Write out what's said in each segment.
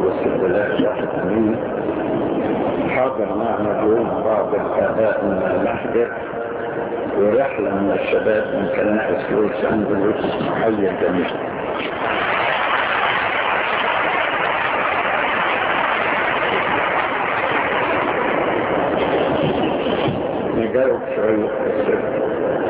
واستبدالات واحد أمين حاضر معنا اليوم بعض الآباء من المحجر ورحلة من الشباب من كنائس لوس أندلس حي الجميع نجاوب شوية أسئلة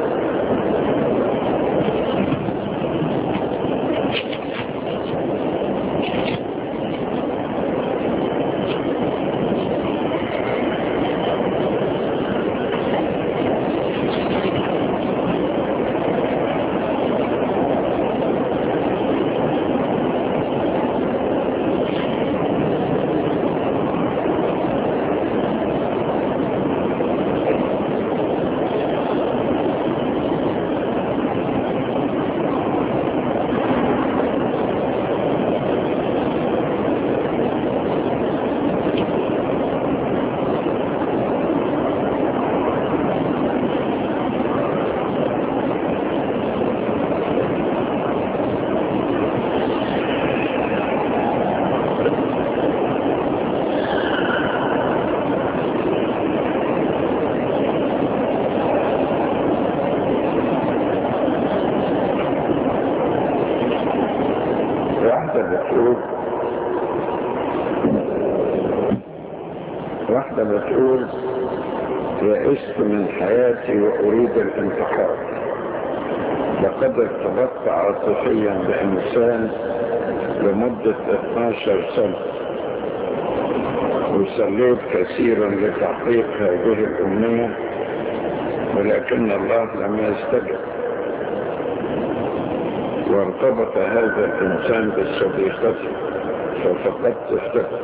واحدة بتقول واحدة بتقول يئست من حياتي وأريد الانتحار لقد ارتبطت عاطفيا بإنسان لمدة 12 سنة وصليت كثيرا لتحقيق هذه الأمنية ولكن الله لم يستجب وارتبط هذا الإنسان بالصديقة ففقدت الثقة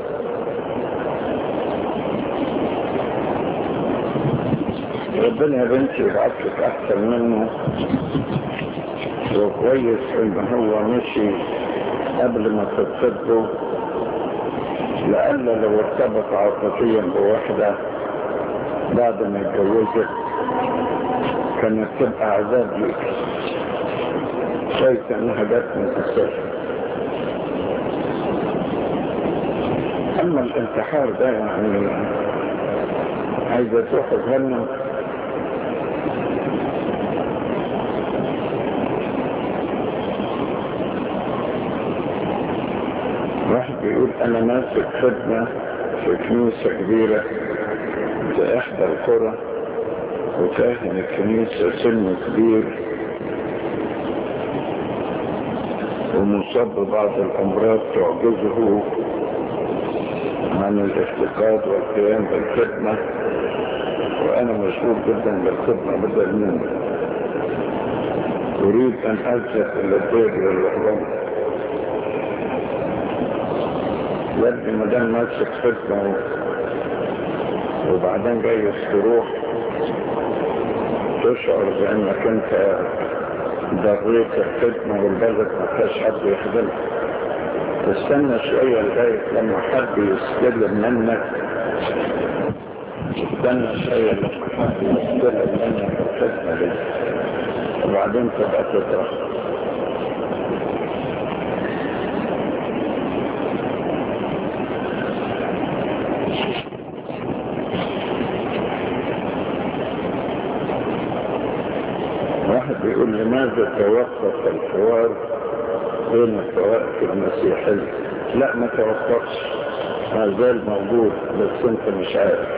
ربنا يا بنتي يبعت لك أحسن منه وكويس إن هو مشي قبل ما تتصدقوا لأن لو ارتبط عاطفيا بواحدة بعد ما يتجوزك كانت تبقى عذاب ليك كويس انها جت من السفر اما الانتحار ده يعني عايزة تروح تغنم واحد بيقول انا ماسك خدمة في كنيسة كبيرة في احدى القرى وكاهن الكنيسة سن كبير ومصاب ببعض الأمراض تعجزه عن الافتقاد والقيام بالخدمة وأنا مشغول جدا بالخدمة بدل منه أريد أن أذهب إلى الدير للرهبان يبدو ما دام ماسك خدمة وبعدين جاي تروح تشعر بأنك أنت ضريت الخدمة والبلد ما فيهاش حد يخدمك تستنى شوية لغاية لما حد يستلم منك تستنى شوية لما حد يستلم منك الخدمة دي وبعدين تبقى تطرح واحد بيقول لماذا توقف الحوار بين الطوائف المسيحية لا ما توقفش ما زال موجود بس انت مش عارف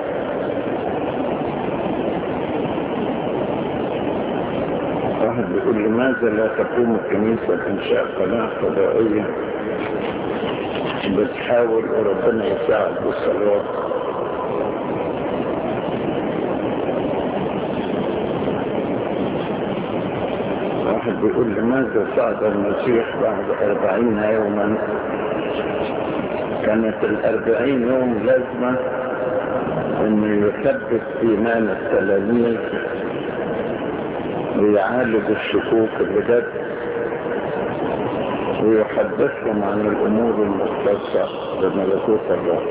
واحد بيقول لماذا لا تقوم الكنيسة بإنشاء قناة فضائية بتحاول وربنا يساعد بالصلوات واحد بيقول لماذا صعد المسيح بعد أربعين يوما كانت الأربعين يوم لازمة أنه يثبت إيمان التلاميذ ويعالج الشكوك اللي جت ويحدثهم عن الأمور المختصة بملكوت الله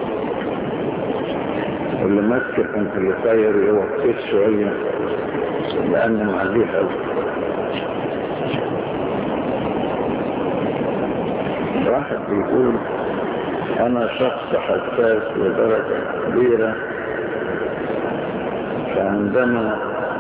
واللي ماسك الامبليفاير يوقف شوية لأنه عليه أوي واحد بيقول أنا شخص حساس لدرجة كبيرة فعندما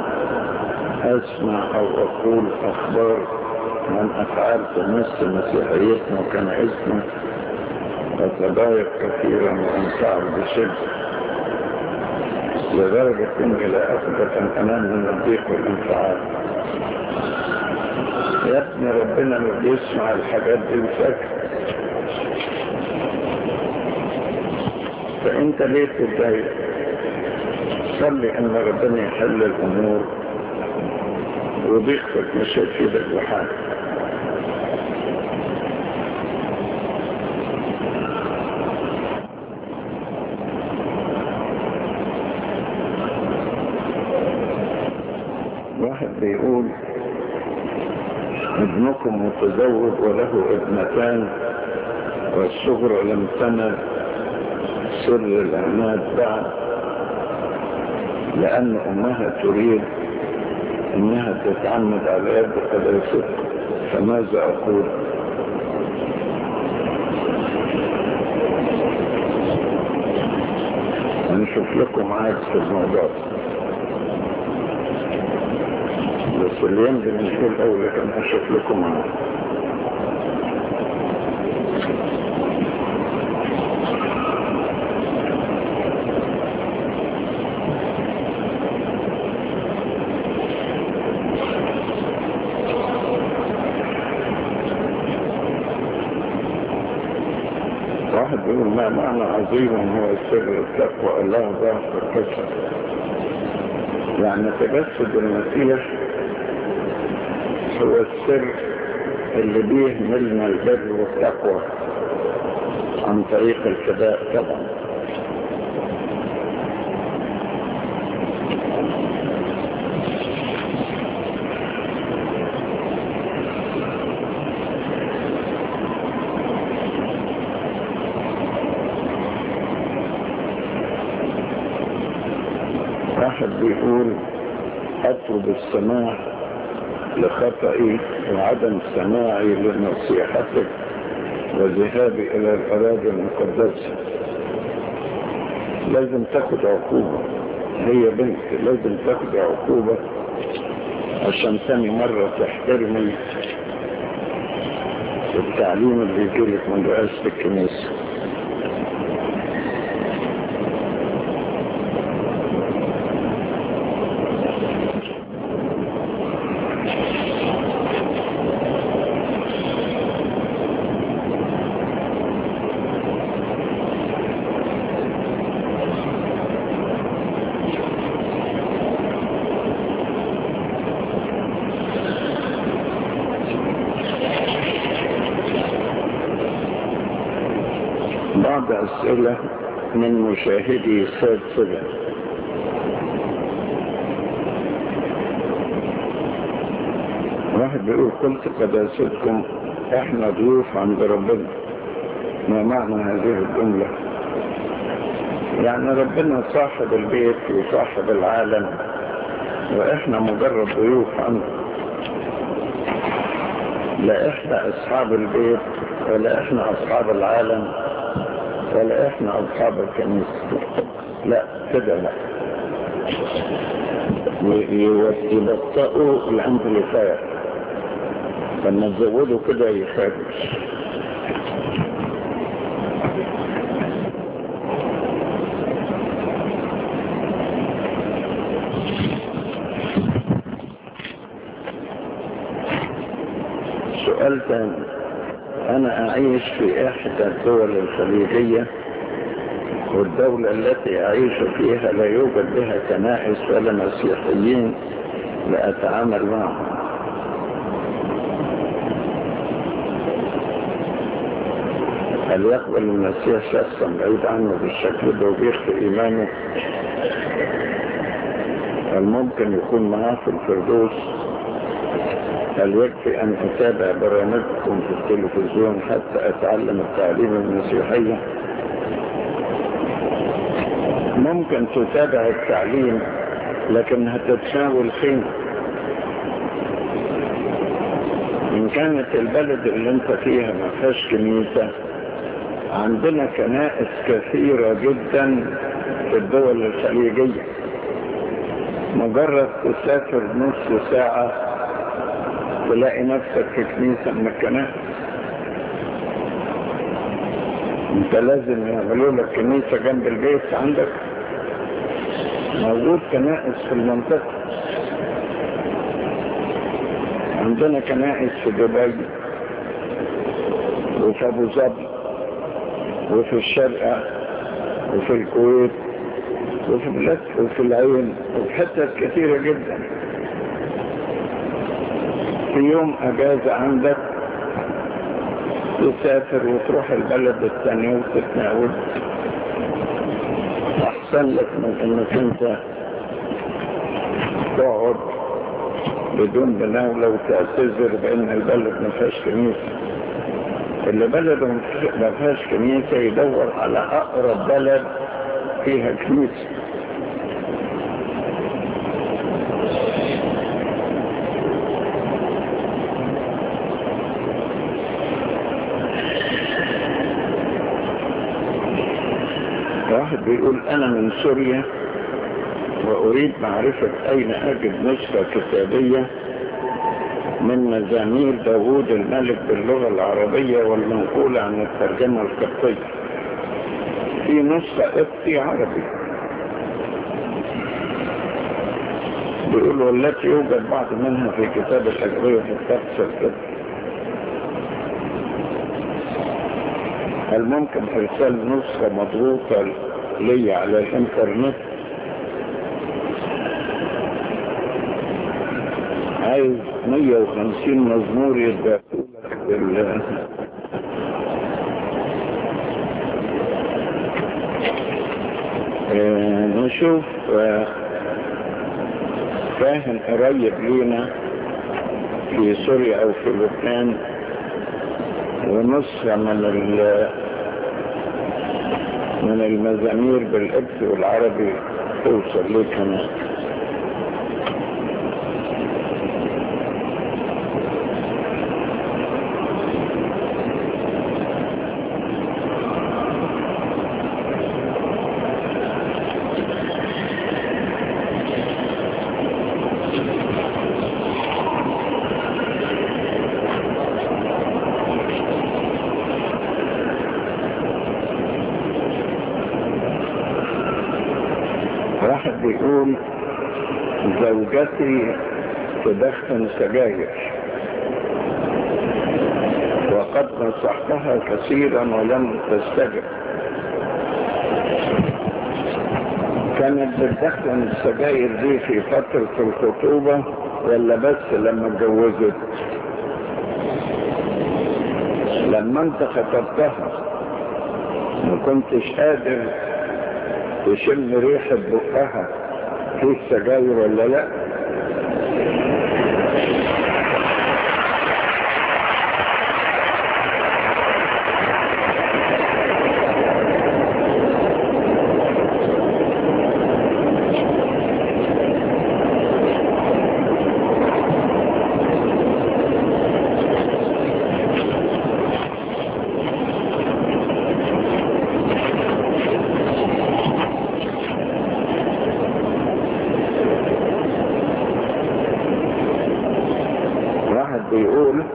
أسمع أو أقول أخبار عن أفعال تمس مسيحيتنا وكنائسنا أتضايق كثيرا وأنصعب بشدة لدرجة إني لا أقدر أن أنام من الضيق والانفعال يا ابني ربنا ما بيسمع الحاجات دي وساكت فأنت ليه تتضايق؟ صلي أن ربنا يحل الأمور وبيخفك مش هتفيدك بحاجة واحد بيقول ابنكم متزوج وله ابنتان والصغرى لم تنل سر العناد بعد لأن أمها تريد أنها تتعمد على يد قداستها فماذا أقول هنشوف لكم عاد في الموضوع بس اللي ينزل نقول أول لكن هشوف لكم عاد واحد بيقول ما معنى عظيم هو سر التقوى الله ضعف الكسر يعني تجسد المسيح هو السر اللي بيه ملنا البر والتقوى عن طريق الفداء طبعا واحد بيقول اطلب السماح لخطئي وعدم سماعي لنصيحتك وذهابي الى الاراضي المقدسه لازم تاخد عقوبه هي بنت لازم تاخد عقوبه عشان تاني مره تحترمي التعليم اللي يجيلك من رئاسه الكنيسه بعض أسئلة من مشاهدي ساد سبع واحد بيقول قلت قداستكم احنا ضيوف عند ربنا ما معنى هذه الجملة يعني ربنا صاحب البيت وصاحب العالم واحنا مجرد ضيوف عنده لا احنا اصحاب البيت ولا احنا اصحاب العالم ولا احنا اصحاب الكنيسة لا كده لا يبطئوا الامبليفاير لما تزودوا كده يخافش سؤال ثاني أنا أعيش في إحدى الدول الخليجية والدولة التي أعيش فيها لا يوجد بها كنائس ولا مسيحيين لأتعامل معهم هل يقبل المسيح شخصا بعيد عنه بالشكل ده وبيخفي إيمانه هل ممكن يكون معاه في الفردوس هل يكفي أن أتابع برامجكم في التلفزيون حتى أتعلم التعليم المسيحية ممكن تتابع التعليم لكن هتتساوي الخيمة إن كانت البلد اللي انت فيها ما فيهاش كنيسة عندنا كنائس كثيرة جدا في الدول الخليجية مجرد تسافر نص ساعة تلاقي نفسك في كنيسة من الكنائس انت لازم يعملوا لك كنيسة جنب البيت عندك موجود كنائس في المنطقة عندنا كنائس في دبي وفي ابو ظبي وفي الشرقة وفي الكويت وفي بلاد وفي العين وفي حتت كثيرة جدا في يوم اجازة عندك تسافر وتروح البلد الثانية وتتناول احسن لك من انك انت تقعد بدون مناولة وتعتذر بان البلد ما فيهاش كنيسة اللي بلده ما فيهاش كنيسة يدور على اقرب بلد فيها كنيسة واحد بيقول انا من سوريا واريد معرفة اين اجد نسخة كتابية من مزامير داوود الملك باللغة العربية والمنقولة عن الترجمة القبطية في نسخة قبطي عربي بيقول والتي يوجد بعض منها في كتاب الأجرية في الطقس القبطي هل ممكن ارسال نسخة مضغوطة لي على الانترنت عايز 150 مزمور يتبعتوا لك بال آه نشوف آه كاهن قريب لينا في سوريا او في لبنان ونسخة من ال من المزامير بالقبط والعربي توصل ليه كمان واحد بيقول زوجتي تدخن سجاير وقد نصحتها كثيرا ولم تستجب كانت بتدخن السجاير دي في فترة الخطوبة ولا بس لما اتجوزت لما انت خطبتها ما كنتش قادر تشم ريحة بقها في السجاير ولا لا واحد بيقول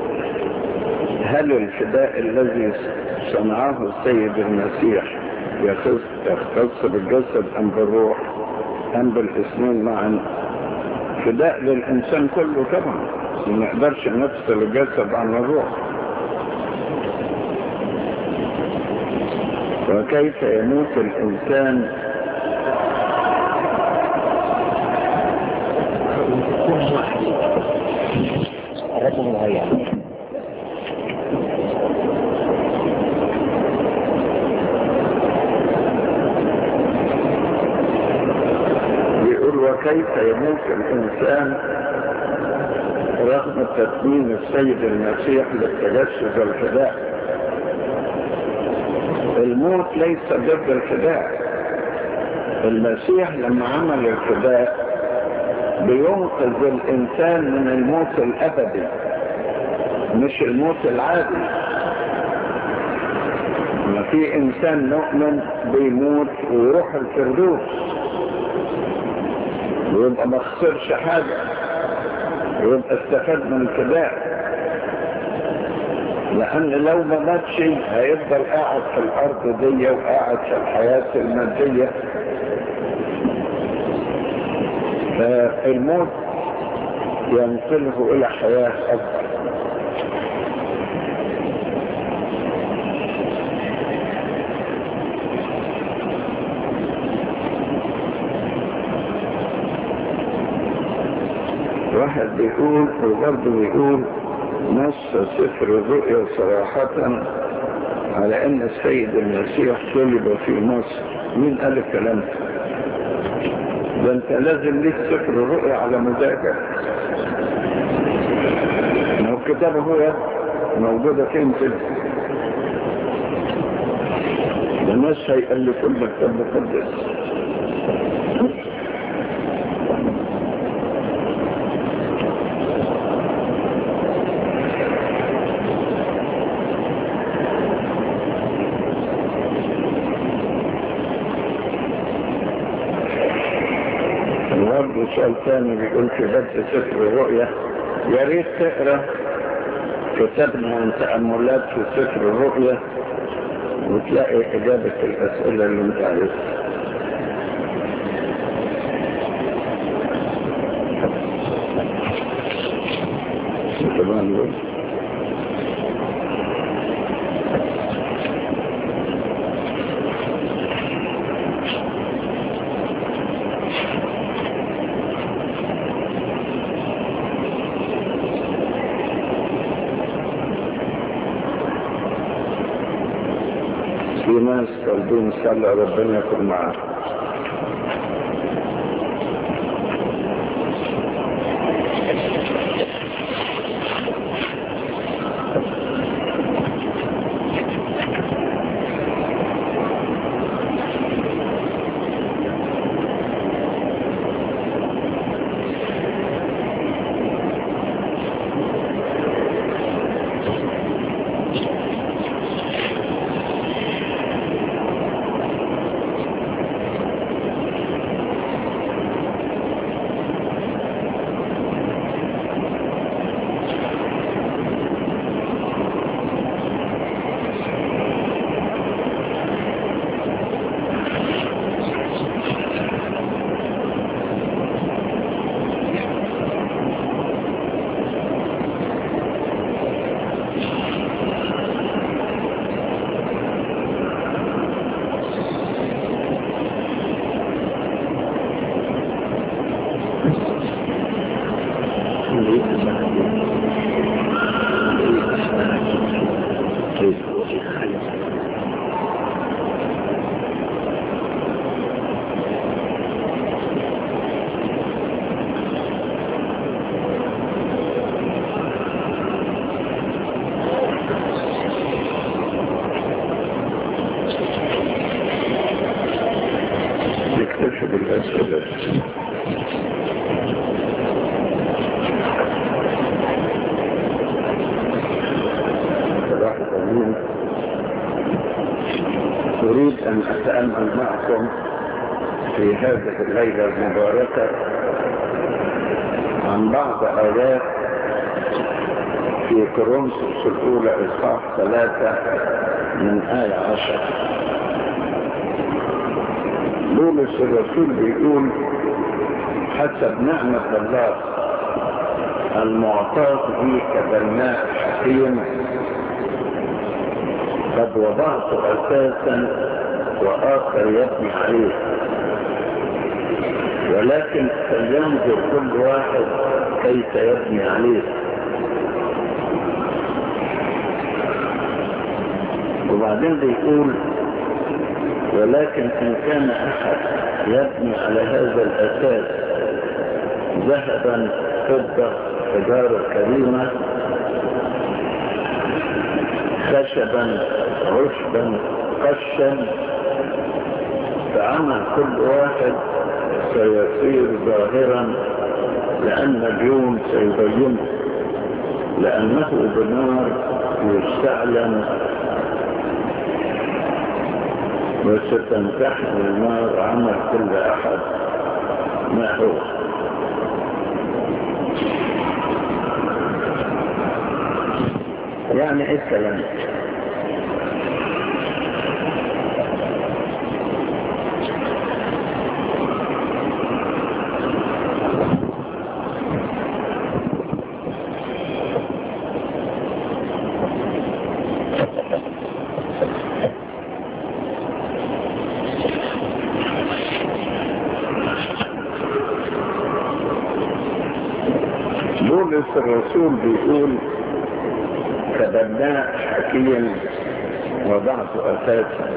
هل الفداء الذي صنعه السيد المسيح يخص يختص بالجسد ام بالروح ام بالاثنين معا فداء للانسان كله طبعا ما نقدرش نفصل الجسد عن الروح وكيف يموت الانسان الرقم مغير بيقول وكيف يموت الإنسان رغم تدمين السيد المسيح للتجسد الفداء الموت ليس ضد الفداء المسيح لما عمل الفداء بينقذ الإنسان من الموت الأبدي مش الموت العادي في انسان مؤمن بيموت ويروح الفردوس ويبقى ما خسرش حاجة ويبقى استفاد من الكباء لأن لو ما ماتش هيفضل قاعد في الأرض دي وقاعد في الحياة المادية فالموت ينقله إلى حياة أكبر واحد بيقول وبرضه بيقول نص سفر الرؤيا صراحة على ان السيد المسيح صلب في مصر مين قال الكلام ده ده انت لازم ليك سفر الرؤيا على مزاجك ما هو الكتاب هو موجودة فين كده ده الناس هيألفوا لنا كتاب مقدس برضه سؤال ثاني بيقول في بدء سفر الرؤيا يا ريت تقرا كتابنا عن تأملات في سفر الرؤيا وتلاقي إجابة الأسئلة اللي أنت عايزها. كمان دول. في ناس طالبين صلى ربنا يكون معاه يكتشف الأسئلة صلاح الأمين أريد أن أتأمل معكم في هذه الليلة المباركة عن بعض آيات في كورنثوس الأولى إصحاح ثلاثة من آية عشرة بولس الرسول بيقول حسب نعمة الله المعطاة لي كبناء حكيم قد وضعت أساسا وآخر يبني عليه ولكن فلينظر كل واحد كيف يبني عليه وبعدين بيقول ولكن إن كان أحد يبني على هذا الأساس ذهبا فضة حجارة كريمة خشبا عشبا قشا فعمل كل واحد سيصير ظاهرا لأن اليوم سيبينه لأنه بنار يستعلن وستمتحن النار عمل كل أحد ما هو يعني ايه الكلام بولس الرسول بيقول كبناء حكيم وضعت أساسا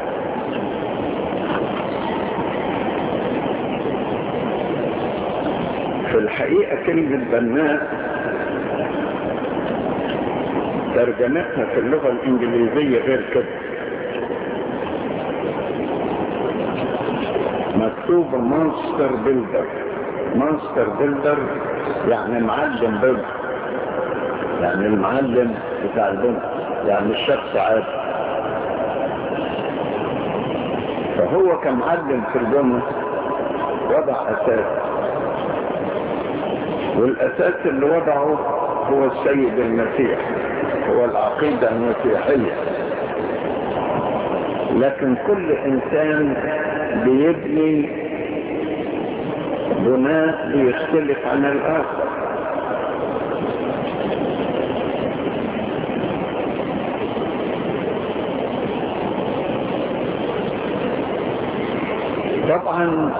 في الحقيقة كلمة بناء ترجمتها في اللغة الإنجليزية غير كده مكتوبة مانستر بيلدر مانستر بيلدر يعني معلم بيلدر يعني المعلم بتاع البنت يعني الشخص عادي فهو كمعلم في الجنة وضع أساس والأساس اللي وضعه هو السيد المسيح هو العقيدة المسيحية لكن كل إنسان بيبني بناء بيختلف عن الآخر طبعا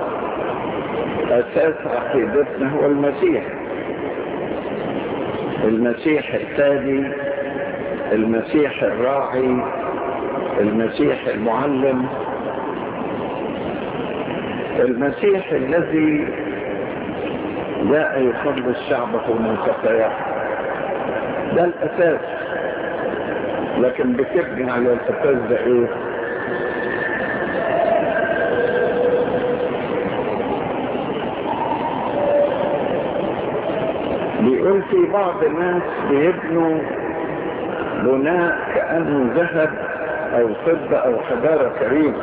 أساس عقيدتنا هو المسيح المسيح التالي المسيح الراعي المسيح المعلم المسيح الذي جاء يخلص شعبه من خطاياه ده الأساس لكن بتبني على الأساس ده إيه؟ بيقول في بعض الناس بيبنوا بناء كأنه ذهب أو فضة أو حجارة كريمة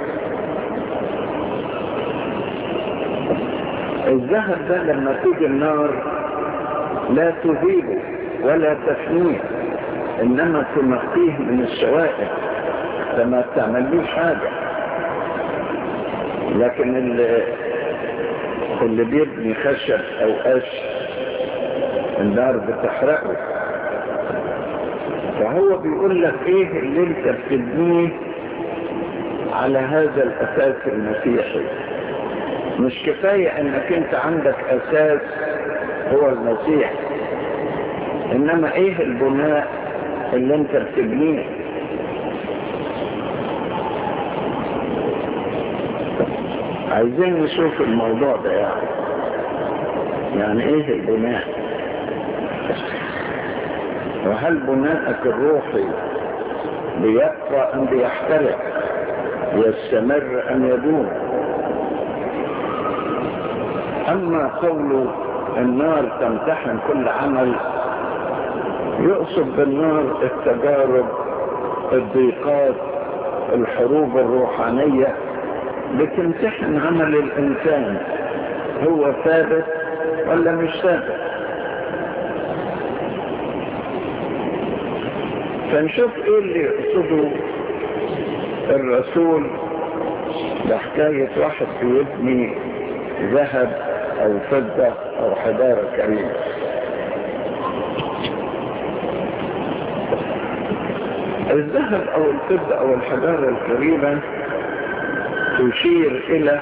الذهب ده لما تيجي النار لا تذيبه ولا تفنيه انما تنقيه من الشوائب فما تعملوش حاجة لكن اللي, اللي بيبني خشب او قش النار بتحرقه فهو بيقول لك ايه اللي انت بتبنيه على هذا الاساس المسيحي مش كفاية انك انت عندك اساس هو المسيح انما ايه البناء اللي انت بتبنيه عايزين نشوف الموضوع ده يعني يعني ايه البناء وهل بناءك الروحي بيبقى ام بيحترق يستمر ام يدوم أما قول النار تمتحن كل عمل يقصد بالنار التجارب الضيقات الحروب الروحانية بتمتحن عمل الإنسان هو ثابت ولا مش ثابت فنشوف ايه اللي يقصده الرسول بحكاية واحد بيبني ذهب او فضة او حجارة كريمة الذهب او الفضة او الحجارة الكريمة تشير الى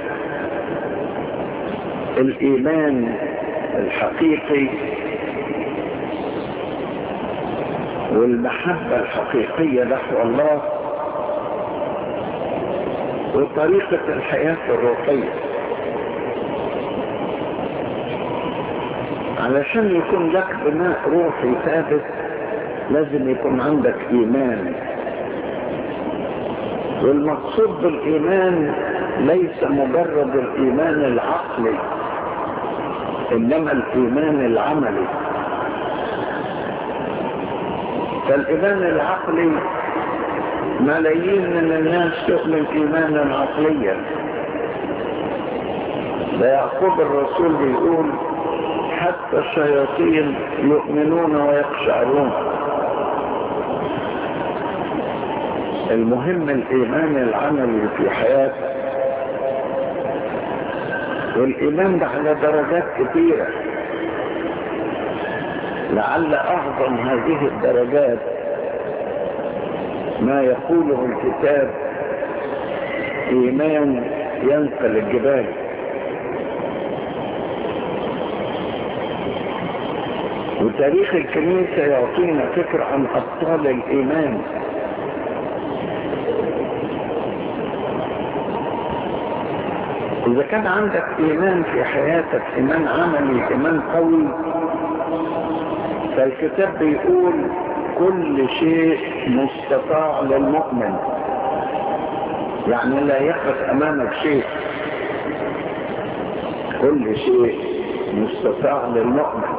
الايمان الحقيقي والمحبة الحقيقية نحو الله وطريقة الحياة الروحية علشان يكون لك بناء روحي ثابت لازم يكون عندك ايمان والمقصود بالايمان ليس مجرد الايمان العقلي انما الايمان العملي فالايمان العقلي ملايين من الناس تؤمن إيمانا عقليا ده يعقوب الرسول بيقول حتى الشياطين يؤمنون ويقشعرون المهم الإيمان العملي في حياتك والإيمان ده على درجات كثيرة لعل أعظم هذه الدرجات ما يقوله الكتاب إيمان ينقل الجبال وتاريخ الكنيسة يعطينا فكرة عن أبطال الإيمان إذا كان عندك إيمان في حياتك إيمان عملي إيمان قوي فالكتاب بيقول كل شيء مستطاع للمؤمن يعني لا يقف أمامك شيء كل شيء مستطاع للمؤمن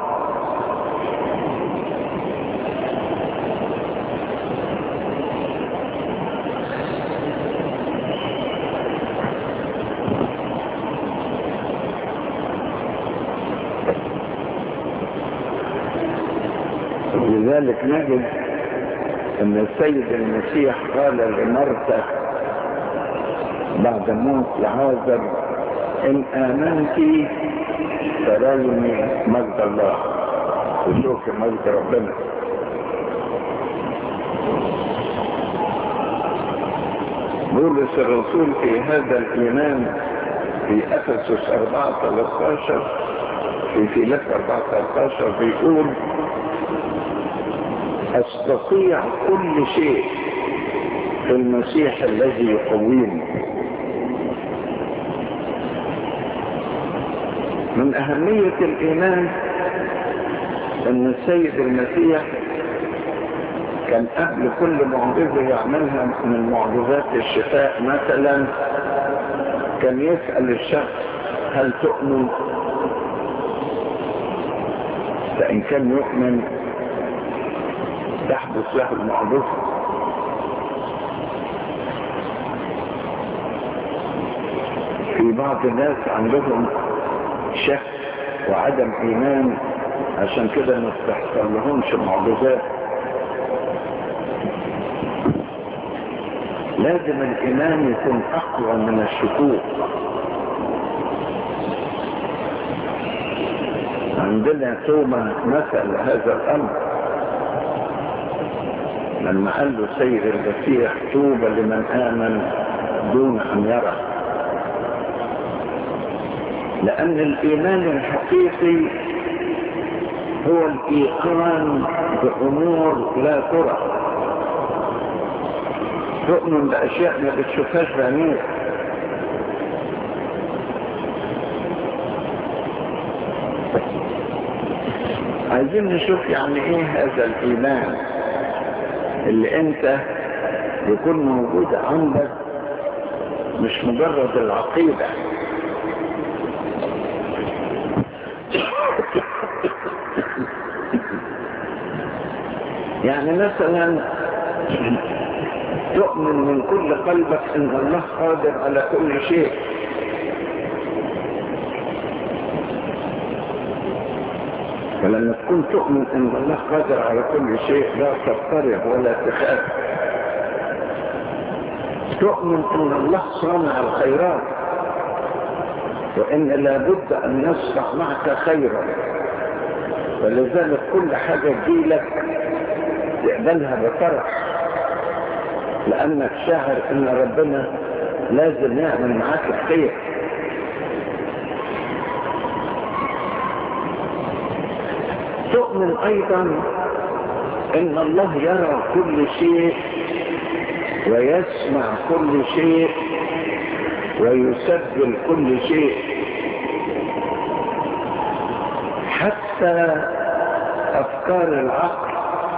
لذلك نجد ان السيد المسيح قال لمرثا بعد موت لعازر ان امنت تروني مجد الله وشوف مجد ربنا بولس الرسول في هذا الايمان في افسس 4 13 في فيلس 4 13 بيقول استطيع كل شيء في المسيح الذي يقويني من اهمية الايمان ان السيد المسيح كان قبل كل معجزة يعملها من معجزات الشفاء مثلا كان يسأل الشخص هل تؤمن فإن كان يؤمن تحدث له المعجزة في بعض الناس عندهم شك وعدم ايمان عشان كده ما تحصل لهمش معجزات لازم الايمان يكون اقوى من الشكوك عندنا توما مثل هذا الامر لما قال له سيد المسيح توبى لمن آمن دون أن يرى لأن الإيمان الحقيقي هو الإيقان بأمور لا ترى تؤمن بأشياء ما بتشوفهاش بعينيك عايزين نشوف يعني ايه هذا الايمان اللي انت يكون موجود عندك مش مجرد العقيدة يعني مثلا تؤمن من كل قلبك ان الله قادر على كل شيء فلما تكون تؤمن ان الله قادر على كل شيء لا تضطرب ولا تخاف تؤمن ان الله صانع الخيرات وان لابد ان يصنع معك خيرا ولذلك كل حاجة تجيلك تقبلها بفرح لانك شاعر ان ربنا لازم يعمل معاك الخير تؤمن ايضا ان الله يرى كل شيء ويسمع كل شيء ويسجل كل شيء حتى افكار العقل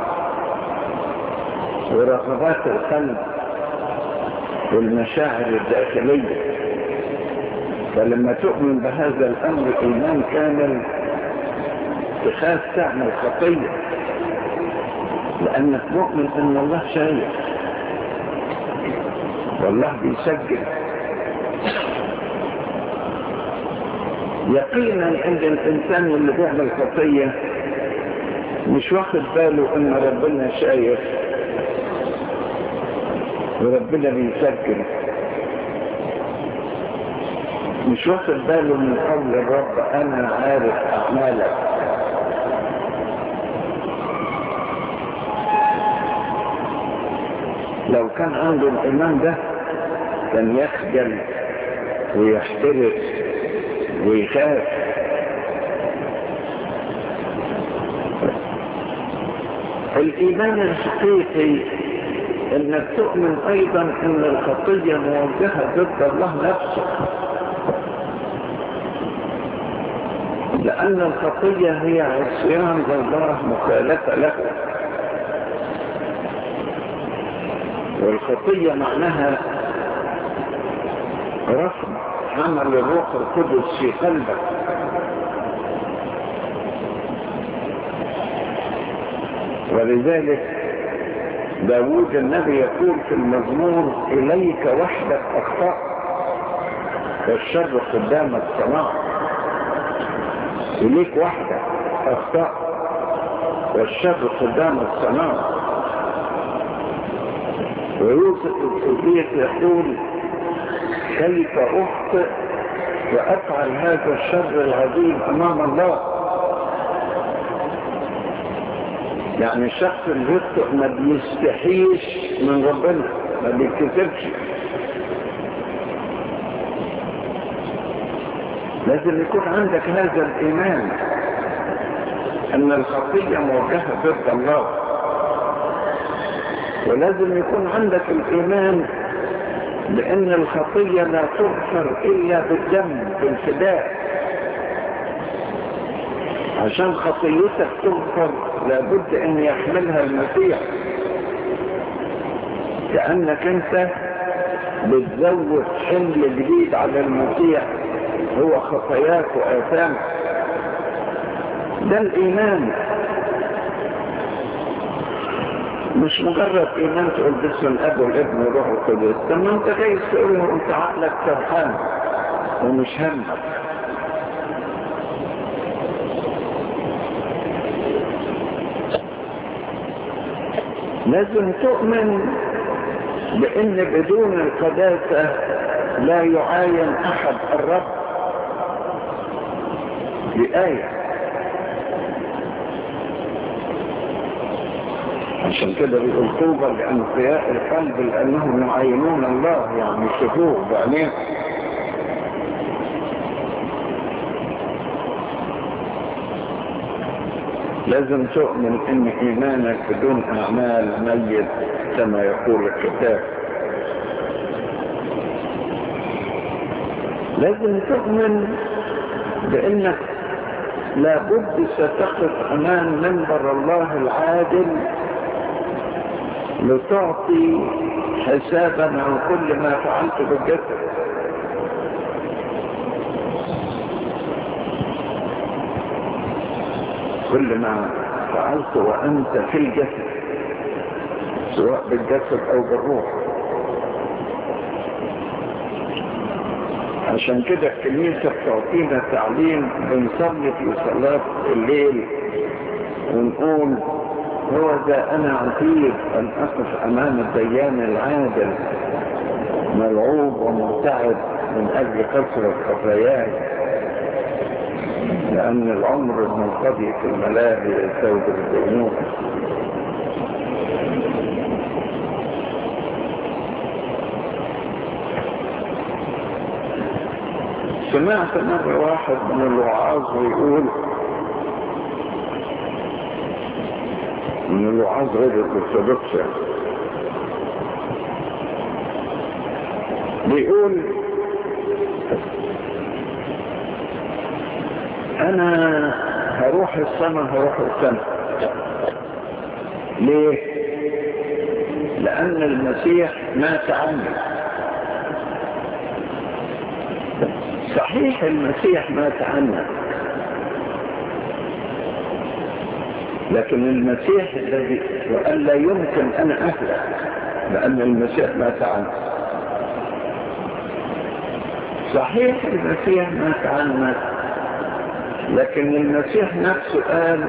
ورغبات القلب والمشاعر الداخليه فلما تؤمن بهذا الامر ايمان كامل تخاف تعمل خطية لأنك مؤمن أن الله شايف والله بيسجل يقينا ان الانسان اللي بيعمل خطيه مش واخد باله ان ربنا شايف وربنا بيسجل مش واخد باله من قول الرب انا عارف اعمالك لو كان عنده الايمان ده كان يخجل ويحترس ويخاف الايمان الحقيقي انك تؤمن ايضا ان الخطيه موجهه ضد الله نفسه لأن الخطية هي عصيان الله مخالفة له والخطية معناها رفض عمل الروح القدس في قلبك ولذلك داود النبي يقول في المزمور إليك وحدك أخطأ والشر قدامك صنعت إليك وحدك أخطأ والشر قدام الصناعة ويوسف الصديق يقول كيف أخطئ وأفعل هذا الشر العظيم أمام الله يعني الشخص اللي يخطئ ما بيستحيش من ربنا ما بيتكسبش لازم يكون عندك هذا الإيمان أن الخطية موجهة ضد الله ولازم يكون عندك الإيمان بأن الخطية لا تغفر إلا بالدم بالفداء عشان خطيتك تغفر لابد أن يحملها المسيح كأنك أنت بتزود حمل جديد على المسيح هو خطاياك وآثامك ده الإيمان مش مجرد إيمان تقول باسم الأب والابن والروح القدس طب ما أنت جاي تقوله أنت عقلك سرحان ومش همك لازم تؤمن بأن بدون القداسة لا يعاين أحد الرب بآية عشان كده بيقول طوبى لأنقياء القلب لأنهم يعاينون الله يعني يشوفوه بعدين لازم تؤمن ان ايمانك بدون اعمال ميت كما يقول الكتاب لازم تؤمن بانك لابد ستقف امام منبر الله العادل لتعطي حسابا عن كل ما فعلت بالجسد كل ما فعلت وانت في الجسد سواء بالجسد او بالروح عشان كده الكنيسة بتعطينا تعليم بنصلي في صلاة الليل ونقول هو ذا أنا عتيب أن أقف أمام الديان العادل ملعوب ومرتعب من أجل كثرة خطاياي لأن العمر المنقضي في الملاهي يسود الدينون سمعت مرة واحد من الوعاظ ويقول من الوعاظ غير الارثوذكس بيقول انا هروح السماء هروح السماء ليه لان المسيح مات عني صحيح المسيح مات عنك لكن المسيح الذي وأن لا يمكن أن أهلك لأن المسيح مات عنك صحيح المسيح مات عنك لكن المسيح نفسه قال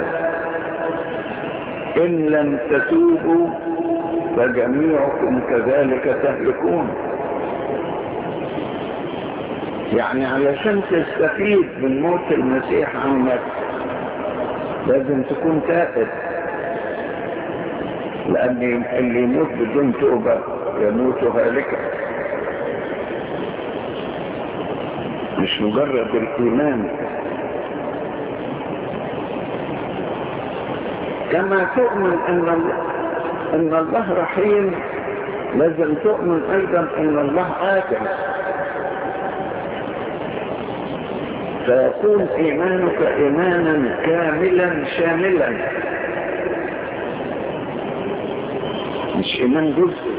إن لم تتوبوا فجميعكم كذلك تهلكون يعني علشان تستفيد من موت المسيح عنك لازم تكون تائب لأن اللي يموت بدون توبة يموت هالكا مش مجرد الإيمان كما تؤمن أن الله, أن الله رحيم لازم تؤمن أيضا أن الله عادل فيكون إيمانك إيمانا كاملا شاملا مش إيمان جزء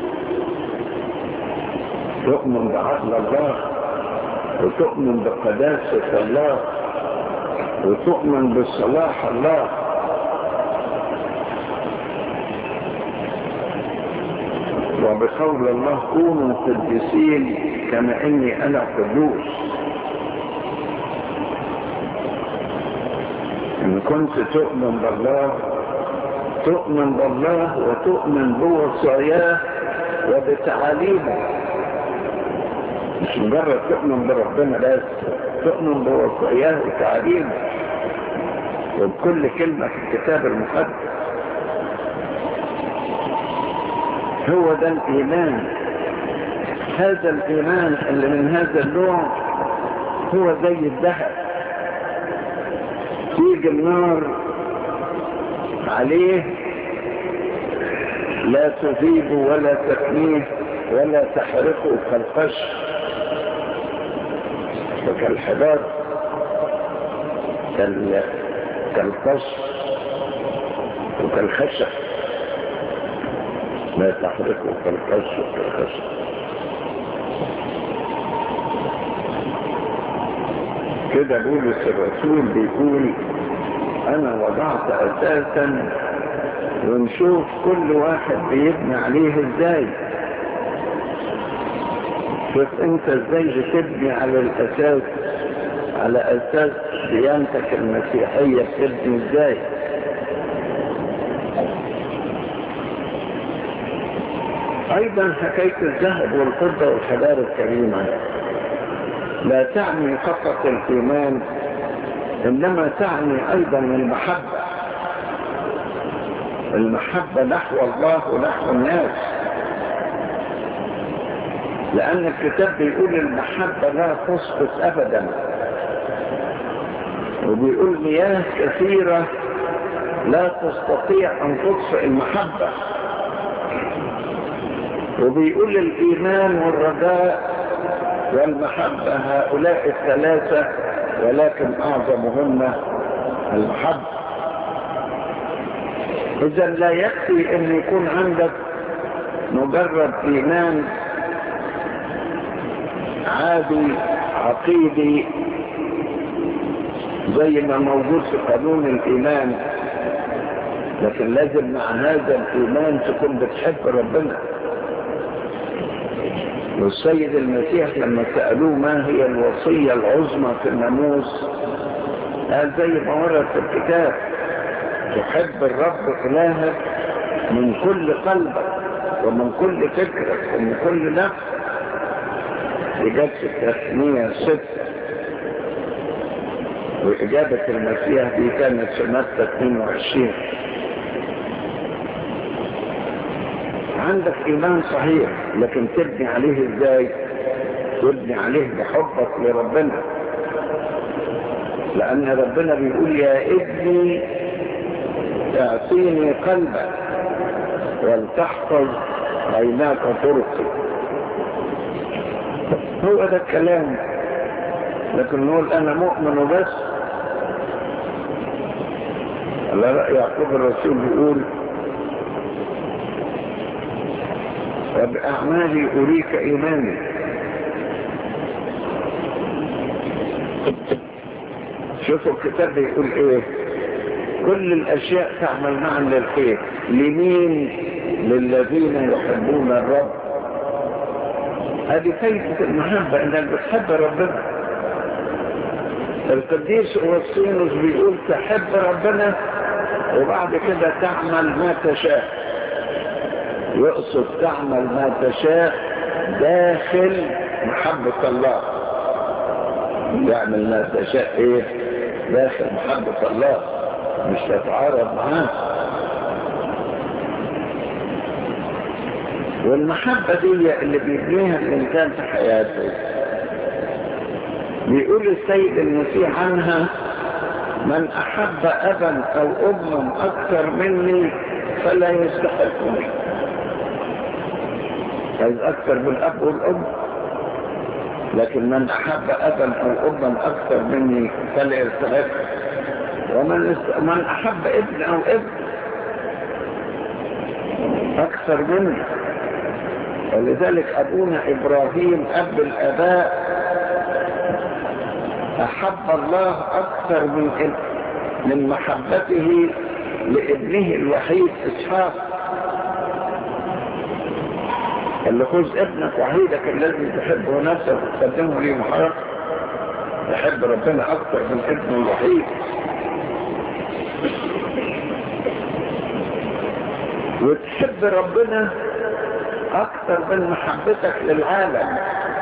تؤمن بعدل الله وتؤمن بقداسة الله وتؤمن بصلاح الله وبقول الله كونوا قديسين كما اني انا قدوس ان كنت تؤمن بالله تؤمن بالله وتؤمن بوصاياه وبتعاليمه مش مجرد تؤمن بربنا بس تؤمن بوصاياه وتعاليمه وبكل كلمة في الكتاب المقدس هو ده الإيمان هذا الإيمان اللي من هذا النوع هو زي الذهب تيجي النار عليه لا تذيب ولا تفنيه ولا تحرقه كالقش وكالحباب كال... كالقش وكالخشب لا تحرقه كالقش وكالخشب كده بولس الرسول بيقول انا وضعت اساسا ونشوف كل واحد بيبني عليه ازاي شوف انت ازاي بتبني على الاساس على اساس ديانتك المسيحية بتبني ازاي ايضا حكاية الذهب والفضة والحجار الكريمة لا تعني فقط الايمان انما تعني ايضا المحبة المحبة نحو الله ونحو الناس لان الكتاب بيقول المحبة لا تسقط ابدا وبيقول مياه كثيرة لا تستطيع ان تطفئ المحبة وبيقول الايمان والرجاء والمحبة هؤلاء الثلاثة ولكن اعظمهن المحبة اذا لا يكفي ان يكون عندك مجرد ايمان عادي عقيدي زي ما موجود في قانون الايمان لكن لازم مع هذا الايمان تكون بتحب ربنا والسيد المسيح لما سألوه ما هي الوصية العظمى في الناموس قال زي ما ورد في الكتاب تحب الرب إلهك من كل قلبك ومن كل فكرك ومن كل نفس إجابة التثنية ستة وإجابة المسيح دي كانت في متى 22 عندك ايمان صحيح لكن تبني عليه ازاي تبني عليه بحبك لربنا لان ربنا بيقول يا ابني اعطيني قلبك ولتحفظ عيناك طرقي هو ده الكلام لكن نقول انا مؤمن وبس على رأي يعقوب الرسول بيقول وبأعمالي أريك إيماني شوفوا الكتاب بيقول إيه كل الأشياء تعمل معا للخير لمين للذين يحبون الرب هذه فايدة المحبة انك بتحب ربنا القديس أوسطينوس بيقول تحب ربنا وبعد كده تعمل ما تشاء يقصد تعمل ما تشاء داخل محبة الله يعمل ما تشاء ايه داخل محبة الله مش تتعارض معاه والمحبة دي اللي بيبنيها الإنسان في حياته بيقول السيد المسيح عنها من أحب أبا أو أما أكثر مني فلا يستحقني عايز أكثر من الأب والأم لكن من أحب أبا أو أما أكثر مني فلا يستحق ومن است... من أحب ابن أو ابن أكثر مني ولذلك أبونا إبراهيم أب الآباء أحب الله أكثر من من محبته لابنه الوحيد إسحاق قال له خذ ابنك وحيدك الذي تحبه نفسك وتقدمه لي محرق تحب ربنا أكثر من ابنه الوحيد وتحب ربنا أكثر من محبتك للعالم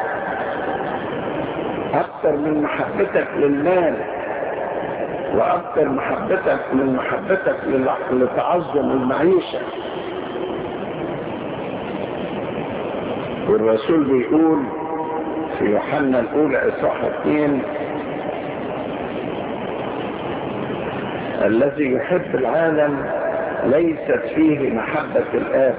أكثر من محبتك للمال وأكثر محبتك من محبتك لتعظم المعيشة والرسول بيقول في يوحنا الأولى إصحاح اثنين الذي يحب العالم ليست فيه محبة الآب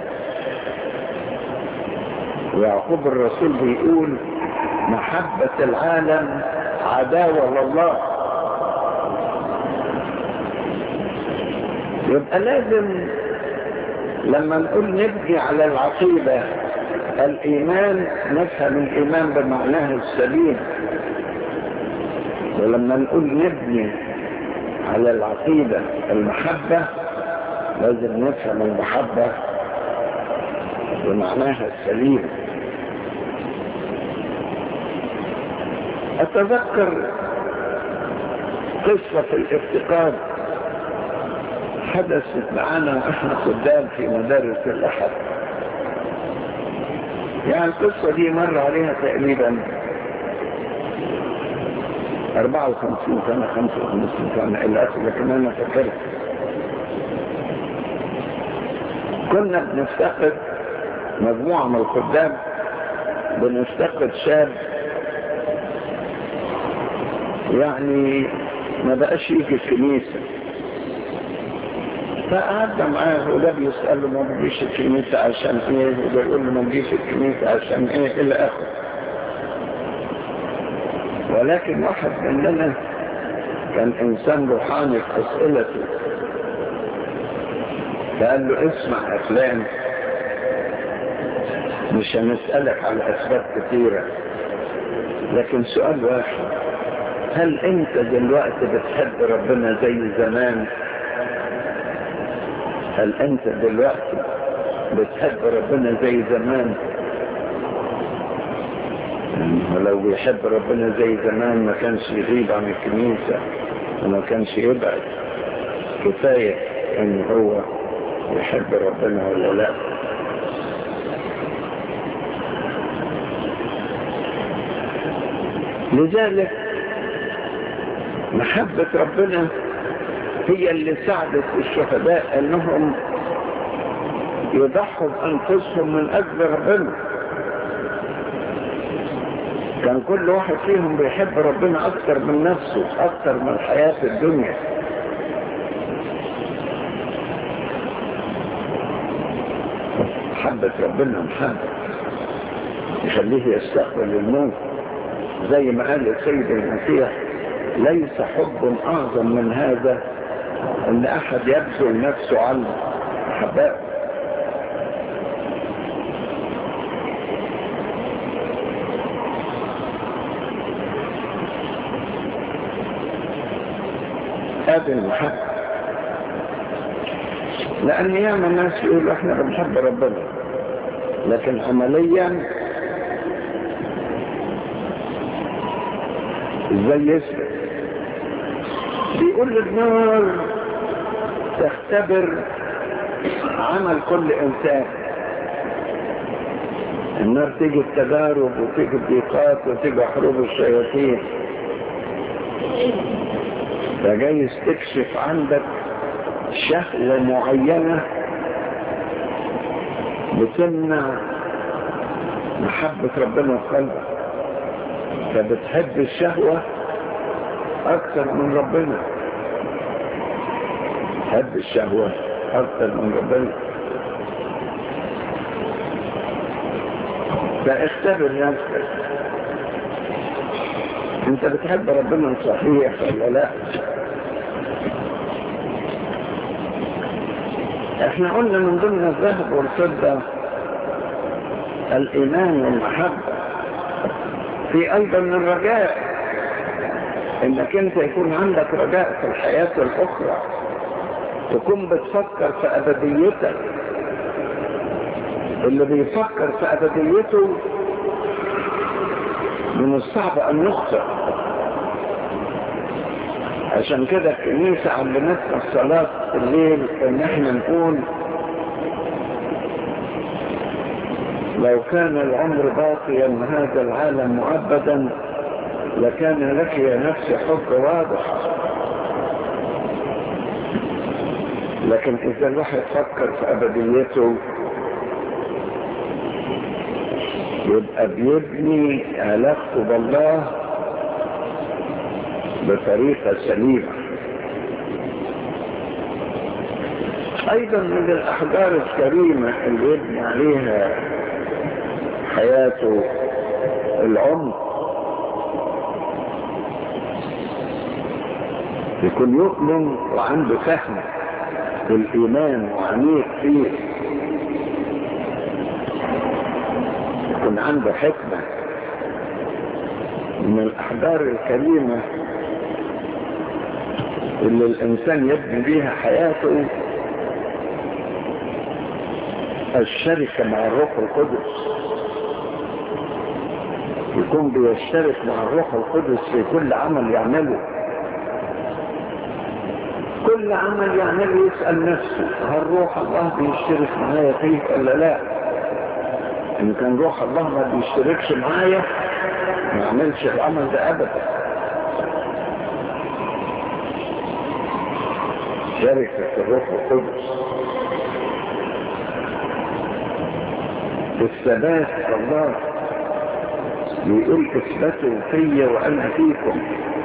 ويعقوب الرسول بيقول محبة العالم عداوة لله يبقى لازم لما نقول نبني على العقيدة الإيمان نفهم الإيمان بمعناه السليم ولما نقول نبني على العقيدة المحبة لازم نفهم المحبة بمعناها السليم أتذكر قصة في الافتقاد حدثت معنا وإحنا قدام في مدارس الأحد يعني القصة دي مر عليها تقريبا 54 سنة 55 سنة إلى آخر لكن أنا فكرت كنا بنفتقد مجموعة من الخدام بنفتقد شاب يعني ما بقاش يجي الكنيسة فقعدنا معاه وده بيسأله ما بيجيش الكنيسة عشان ايه وده يقول له ما بيجيش الكنيسة عشان ايه الى اخره ولكن واحد مننا كان انسان روحاني في اسئلته فقال له اسمع يا فلان مش هنسألك على اسباب كثيرة لكن سؤال واحد هل انت دلوقتي بتحب ربنا زي زمان هل انت دلوقتي بتحب ربنا زي زمان ولو بيحب ربنا زي زمان ما كانش يغيب عن الكنيسة وما كانش يبعد كفاية ان هو يحب ربنا ولا لا لذلك محبة ربنا هي اللي ساعدت الشهداء انهم يضحوا بانفسهم من اجل ربنا كان كل واحد فيهم بيحب ربنا اكتر من نفسه اكتر من حياة الدنيا محبة ربنا محبة يخليه يستقبل الموت زي ما قال السيد المسيح ليس حب اعظم من هذا ان احد يبذل نفسه عن محبته هذه المحبة لأن ياما الناس يقولوا احنا بنحب ربنا لكن عمليا ازاي يثبت بيقول النار تختبر عمل كل انسان النار تيجي التجارب وتيجي الضيقات وتيجي حروب الشياطين فجايز تكشف عندك شهوة معينة بتمنع محبة ربنا في قلبك فبتحب الشهوة أكثر من ربنا تحب الشهوة أكثر من ربنا فاختبر نفسك انت بتحب ربنا صحيح ولا لا احنا قلنا من ضمن الذهب والفضة الايمان والمحبة في ايضا الرجاء انك انت يكون عندك رجاء في الحياة الاخرى تكون بتفكر في ابديتك اللي بيفكر في ابديته من الصعب ان يخطئ عشان كده الكنيسة علمتنا الصلاة الليل ان احنا نقول لو كان العمر باقيا هذا العالم مؤبدا لكان لك يا نفسي حب واضح لكن اذا الواحد فكر في ابديته يبقى بيبني علاقته بالله بطريقة سليمة ايضا من الاحجار الكريمة اللي يبني عليها حياته العمق يكون يؤمن وعنده فهم بالإيمان وعميق فيه يكون عنده حكمة من الأحجار الكريمة اللي الإنسان يبني بيها حياته الشركة مع الروح القدس يكون بيشترك مع الروح القدس في كل عمل يعمله كل عمل يعمله يسأل نفسه هل روح الله بيشترك معايا فيه ولا لا ان كان روح الله ما بيشتركش معايا ما يعملش العمل ده ابدا شركة الروح القدس الثبات في الله بيقول اثبتوا فيا وانا فيكم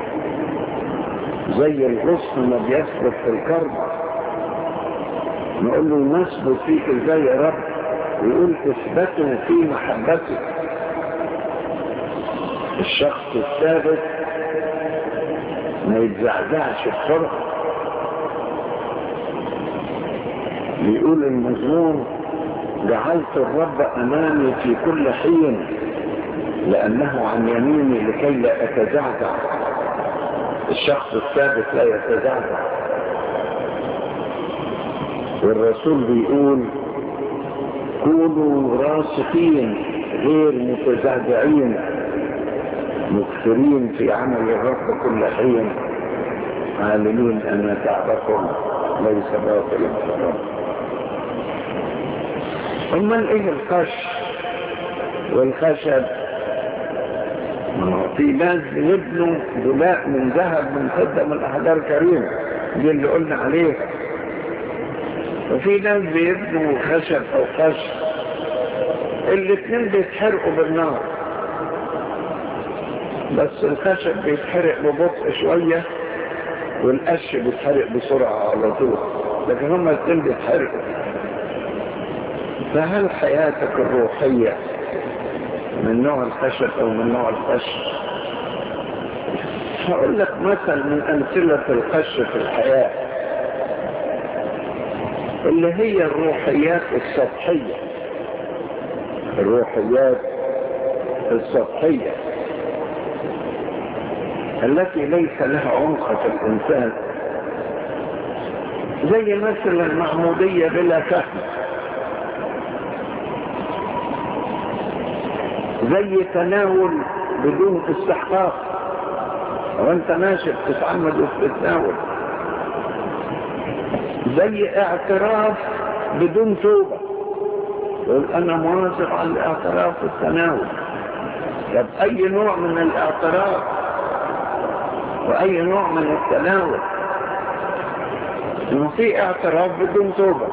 زي الغصن ما بيثبت في الكرب نقول له نثبت فيك ازاي يا رب ويقول اثبتوا في محبتك الشخص الثابت ما يتزعزعش بسرعه بيقول المزمور جعلت الرب امامي في كل حين لانه عن يميني لكي لا اتزعزع الشخص الثابت لا يتزعزع والرسول بيقول كونوا راسخين غير متزعزعين مكثرين في عمل الرب كل حين عالمين ان تعبكم ليس باطلا فقط امال ايه القش والخشب في ناس بيبنوا دماء من ذهب من فضه من احجار كريمه دي اللي قلنا عليها وفي ناس بيبنوا خشب او قش الاثنين بيتحرقوا بالنار بس الخشب بيتحرق ببطء شويه والقش بيتحرق بسرعه على طول لكن هما الاثنين بيتحرقوا فهل حياتك الروحيه من نوع الخشب او من نوع القش هقول لك مثل من امثلة القش في الحياة اللي هي الروحيات السطحية الروحيات السطحية التي ليس لها عمق في الانسان زي مثلا المعمودية بلا فهم زي تناول بدون استحقاق وانت ماشي بتتعمد وبتتناول زي اعتراف بدون توبة يقول انا مواظب على الاعتراف والتناول طب اي نوع من الاعتراف واي نوع من التناول انه في اعتراف بدون توبة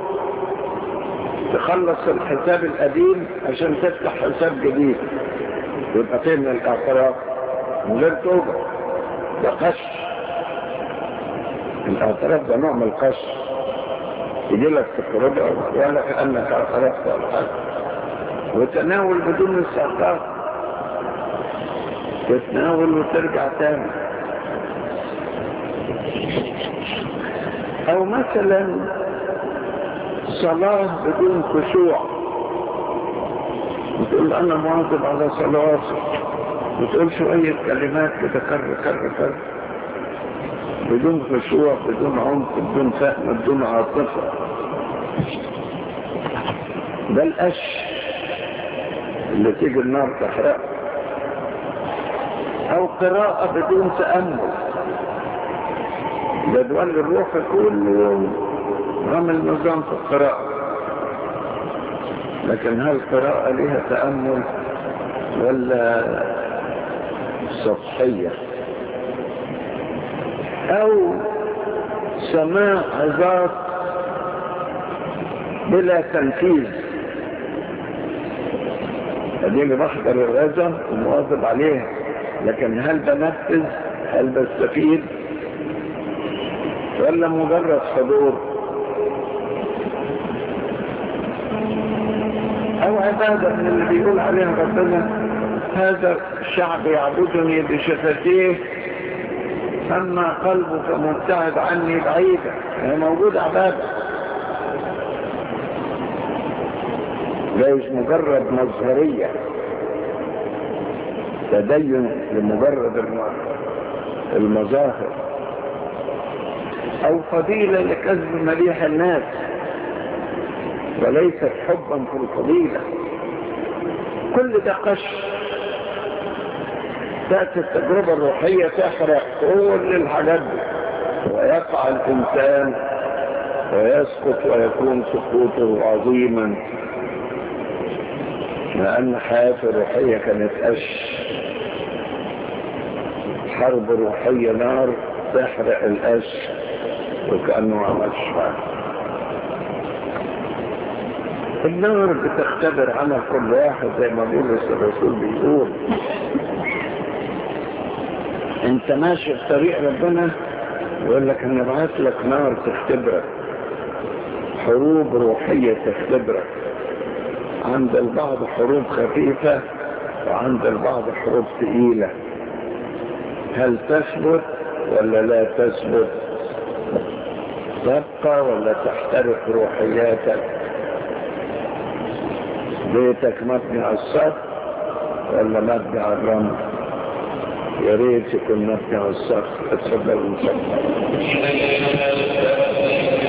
تخلص الحساب القديم عشان تفتح حساب جديد يبقى فين الاعتراف من غير توبة ده قش الاعتراف ده نوع من القش يجي لك في الخروج ولا كأنك اعترفت ولا حاجة وتناول بدون استعطاف تتناول وترجع تاني او مثلا صلاة بدون خشوع بتقول انا مواظب على صلواتي بتقول شوية كلمات كده كر كر كر بدون خشوع بدون عمق بدون فهم بدون عاطفة ده القش اللي تيجي النار تحرقه او قراءة بدون تأمل جدول الروح كل يوم عمل نظام في القراءة لكن هل القراءة لها تأمل ولا سطحية او سماع عظات بلا تنفيذ اديني بحضر الغزة ومواظب عليها لكن هل بنفذ هل بستفيد ولا مجرد حضور او عبادة من اللي بيقول عليها ربنا هذا الشعب يعبدني بشفتيه اما قلبه فمبتعد عني بعيدا هي موجود عبادة ليس مجرد مظهرية تدين لمجرد المظاهر او فضيلة لكذب مليح الناس وليست حبا في الفضيلة كل ده قش تأتي التجربة الروحية تحرق كل الحاجات دي ويقع الإنسان ويسقط ويكون سقوطه عظيما لأن حياته الروحية كانت أش حرب روحية نار تحرق الأش وكأنه ما عملش حاجة النار بتختبر عمل كل واحد زي ما بولس الرسول بيقول انت ماشي في طريق ربنا يقول لك انا بعت لك نار تختبرك حروب روحية تختبرك عند البعض حروب خفيفة وعند البعض حروب ثقيلة هل تثبت ولا لا تثبت تبقى ولا تحترق روحياتك بيتك مبني على السطح ولا مبني على الرمل يا ريت يكون مبني على السطح اتفضل المسطح